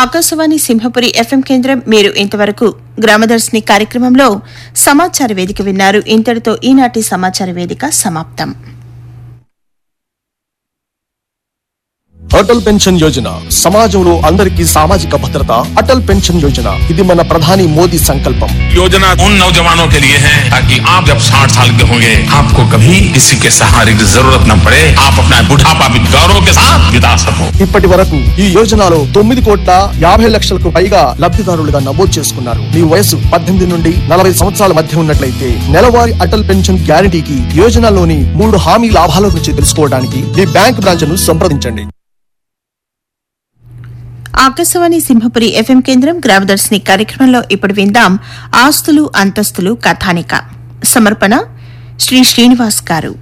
Akashvani Simhapuri FM కేంద్రం మీరు ఇంతవరకు గ్రామదర్శిని కార్యక్రమంలో సమాచార వేదిక విన్నారు ఇంతటితో ఈనాటి సమాచార వేదిక సమాప్తం అటల్ పెన్షన్ యోజన సమాజంలో అందరికీ సామాజిక భద్రత అటల్ పెన్షన్ యోజన ఇది మన ప్రధాని మోదీ సంకల్పం योजना उन नौजवानों के लिए है ताकि आप जब 60 साल के होंगे आपको कभी किसी के सहारे की जरूरत न पड़े आप अपना बुढ़ापा भी गौरव के साथ बिता सको ఇప్పటి వరకు ఈ యోజనలో తొమ్మిది కోట్ల యాభై లక్షలకు పైగా లబ్ధిదారులుగా నమోదు చేసుకున్నారు మీ వయసు పద్దెనిమిది నుండి నలభై సంవత్సరాల మధ్య ఉన్నట్లయితే నెలవారీ అటల్ పెన్షన్ గ్యారంటీకి యోజనలోని మూడు హామీ లాభాల గురించి తెలుసుకోవడానికి మీ బ్యాంక్ బ్రాంచ్ ను సంప్రదించండి ఆకాశవాణి సింహపురి ఎఫ్ఎం కేంద్రం గ్రామదర్శిని కార్యక్రమంలో ఇప్పుడు విందాం ఆస్తులు అంతస్తులు కథానిక సమర్పణ శ్రీ శ్రీనివాస్ గారు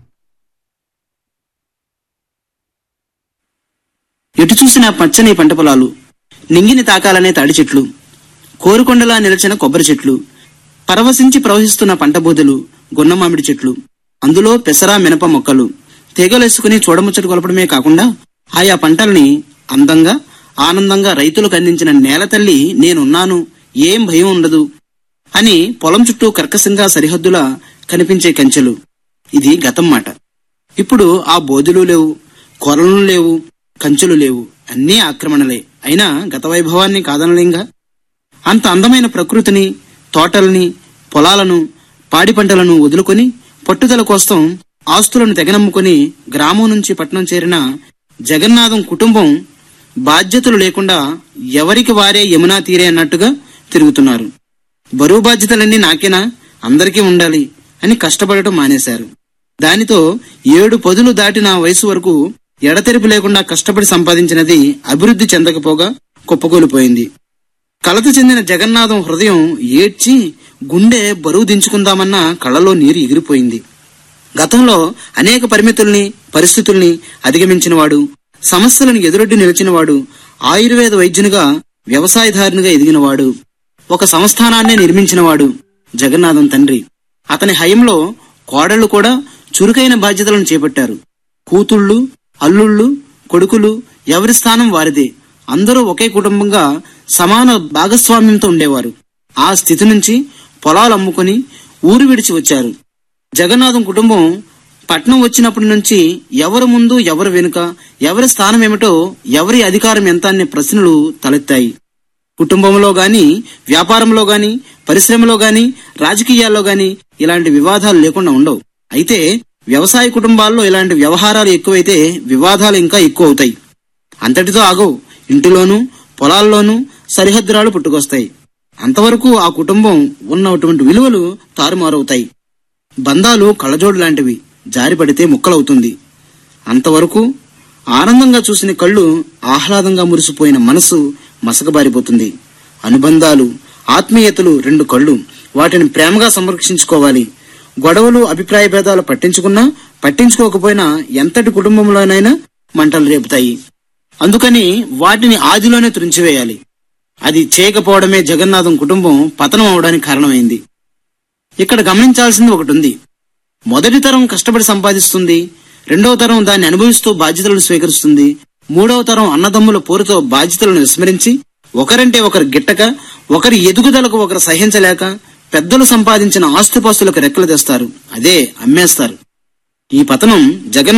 ఎటు చూసినా పచ్చని పంట పొలాలు నింగిని తాకాలనే తాడి చెట్లు కోరుకొండలా నిలిచిన కొబ్బరి చెట్లు పరవశించి ప్రవహిస్తున్న పంట బోదెలు గొన్న మామిడి చెట్లు అందులో పెసరా మినప మొక్కలు తీగలేసుకుని చూడముచ్చట కొలపడమే కాకుండా ఆయా పంటల్ని అందంగా ఆనందంగా రైతులకు అందించిన నేల తల్లి నేనున్నాను ఏం భయం ఉండదు అని పొలం చుట్టూ కర్కశంగా సరిహద్దులా కనిపించే కంచెలు ఇది గతం మాట ఇప్పుడు ఆ బోధులు లేవు కొరలు లేవు కంచెలు లేవు అన్నీ ఆక్రమణలే అయినా గత వైభవాన్ని కాదనలేంగా అంత అందమైన ప్రకృతిని తోటల్ని పొలాలను పాడి పంటలను వదులుకొని పట్టుదల కోసం ఆస్తులను తెగనమ్ముకొని గ్రామం నుంచి పట్నం చేరిన జగన్నాథం కుటుంబం బాధ్యతలు లేకుండా ఎవరికి వారే యమునా తీరే అన్నట్టుగా తిరుగుతున్నారు బరువు బాధ్యతలన్నీ నాకేనా అందరికీ ఉండాలి అని కష్టపడటం మానేశారు దానితో ఏడు పదులు దాటిన వయసు వరకు ఎడతెరిపి లేకుండా కష్టపడి సంపాదించినది అభివృద్ధి చెందకపోగా కుప్పకూలిపోయింది కలత చెందిన జగన్నాథం హృదయం ఏడ్చి గుండె బరువు దించుకుందామన్న కళ్ళలో నీరు ఎగిరిపోయింది గతంలో అనేక పరిమితుల్ని పరిస్థితుల్ని అధిగమించినవాడు సమస్యలను ఎదురొడ్డి నిలిచినవాడు ఆయుర్వేద వైద్యునిగా వ్యవసాయదారునిగా ఎదిగినవాడు ఒక సంస్థానాన్నే నిర్మించినవాడు జగన్నాథం తండ్రి అతని హయంలో కోడళ్లు కూడా చురుకైన బాధ్యతలను చేపట్టారు కూతుళ్ళు అల్లుళ్ళు కొడుకులు ఎవరి స్థానం వారిదే అందరూ ఒకే కుటుంబంగా సమాన భాగస్వామ్యంతో ఉండేవారు ఆ స్థితి నుంచి పొలాలు అమ్ముకుని ఊరు విడిచి వచ్చారు జగన్నాథం కుటుంబం పట్నం వచ్చినప్పటి నుంచి ఎవరు ముందు ఎవరు వెనుక ఎవరి స్థానం ఏమిటో ఎవరి అధికారం ఎంత అనే ప్రశ్నలు తలెత్తాయి కుటుంబంలో గాని వ్యాపారంలో గాని పరిశ్రమలో గాని రాజకీయాల్లో గాని ఇలాంటి వివాదాలు లేకుండా ఉండవు అయితే వ్యవసాయ కుటుంబాల్లో ఇలాంటి వ్యవహారాలు ఎక్కువైతే వివాదాలు ఇంకా ఎక్కువ అవుతాయి అంతటితో ఆగవు ఇంటిలోనూ పొలాల్లోనూ సరిహద్దురాలు పుట్టుకొస్తాయి అంతవరకు ఆ కుటుంబం ఉన్నటువంటి విలువలు తారుమారవుతాయి బంధాలు కళ్ళజోడు లాంటివి జారిపడితే ముక్కలవుతుంది అంతవరకు ఆనందంగా చూసిన కళ్ళు ఆహ్లాదంగా మురిసిపోయిన మనసు మసకబారిపోతుంది అనుబంధాలు ఆత్మీయతలు రెండు కళ్ళు వాటిని ప్రేమగా సంరక్షించుకోవాలి గొడవలు అభిప్రాయ భేదాలు పట్టించుకున్నా పట్టించుకోకపోయినా ఎంతటి కుటుంబంలోనైనా మంటలు రేపుతాయి అందుకని వాటిని ఆదిలోనే త్రుంచివేయాలి అది చేయకపోవడమే జగన్నాథం కుటుంబం పతనం అవడానికి కారణమైంది ఇక్కడ గమనించాల్సింది ఒకటి ఉంది మొదటి తరం కష్టపడి సంపాదిస్తుంది రెండవ తరం దాన్ని అనుభవిస్తూ బాధ్యతలను స్వీకరిస్తుంది మూడవ తరం అన్నదమ్ముల పోరుతో బాధ్యతలను విస్మరించి ఒకరంటే ఒకరు గిట్టక ఒకరి ఎదుగుదలకు ఒకరు సహించలేక పెద్దలు సంపాదించిన ఆస్తిపాస్తులకు రెక్కలు తెస్తారు అదే అమ్మేస్తారు ఈ పతనం జగన్